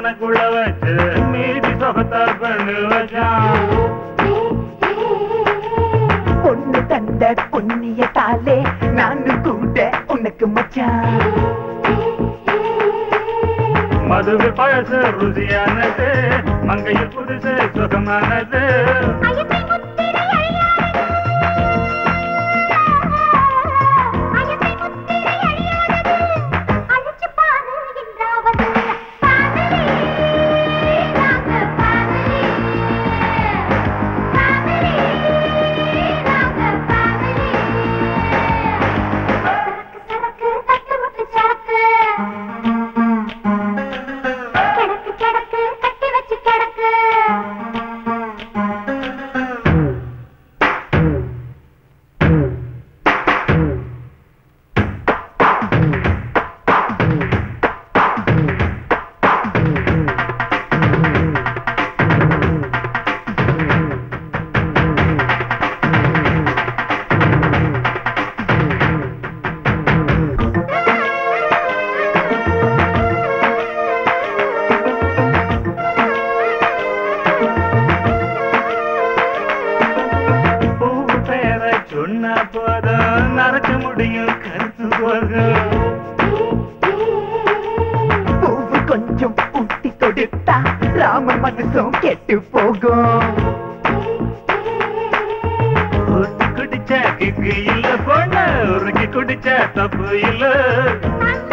எனக்குள்ள வச்சு மீதி சொகத்தை பண்ணு வச்சான் பொண்ணு தந்த பொன்னிய தாலே நானும் கூட உனக்கு மச்சான் மதுவு பழசு ருசியானது மங்கையில் புதுசு சுகமானது கிடக்கு கிடக்கு கட்டி வச்சு கிடக்கு பூ பேர சொன்ன போதும் நரைச்சு முடியும் கருத்து போகும் பூவு கொஞ்சம் ஊட்டி கொடுத்தா ராம மனசும் கெட்டு போகும் ஊத்தி குடிச்ச கிக்கு இல்ல பொண்ணு உருக்கி குடிச்ச தப்பு இல்ல நல்ல